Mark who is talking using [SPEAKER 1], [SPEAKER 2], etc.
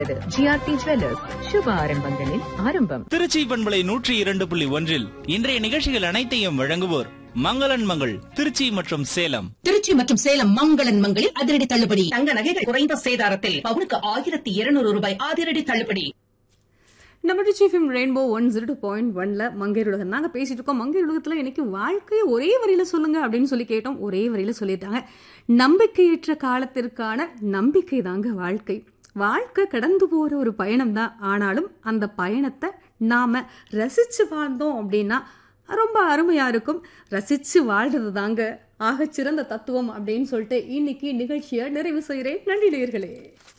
[SPEAKER 1] GRT jewellers சுப ஆரம்பங்களின் ஆரம்பம்
[SPEAKER 2] திருச்சி பண்பலை நூற்றி இரண்டு புள்ளி ஒன்றில் இன்றைய நிகழ்ச்சிகள் அனைத்தையும் வழங்குவோர் மங்களன் மங்கள் திருச்சி மற்றும் சேலம்
[SPEAKER 3] திருச்சி மற்றும் சேலம் மங்களன் மங்களில் அதிரடி தள்ளுபடி
[SPEAKER 4] தங்க நகைகள் குறைந்த சேதாரத்தில் பவுனுக்கு ஆயிரத்தி இருநூறு ரூபாய் அதிரடி தள்ளுபடி
[SPEAKER 5] நம்ம டிச்சிஎஃப்எம் rainbow one zero two point ஒன்ல மங்கையர் உலகம் நாங்கள் பேசிட்டு இருக்கோம் மங்கையர் உலகத்தில் எனக்கு வாழ்க்கையை ஒரே வரியில சொல்லுங்க அப்படின்னு சொல்லி கேட்டோம் ஒரே வரியில சொல்லிட்டாங்க நம்பிக்கையற்ற காலத்திற்கான நம்பிக்கை தாங்க வாழ்க்கை வாழ்க்கை கடந்து போற ஒரு பயணம் தான் ஆனாலும் அந்த பயணத்தை நாம ரசிச்சு வாழ்ந்தோம் அப்படின்னா ரொம்ப அருமையா இருக்கும் ரசிச்சு வாழ்றது தாங்க ஆகச்சிறந்த தத்துவம் அப்படின்னு சொல்லிட்டு இன்னைக்கு நிகழ்ச்சியை நிறைவு செய்கிறேன் நன்றி நேயர்களே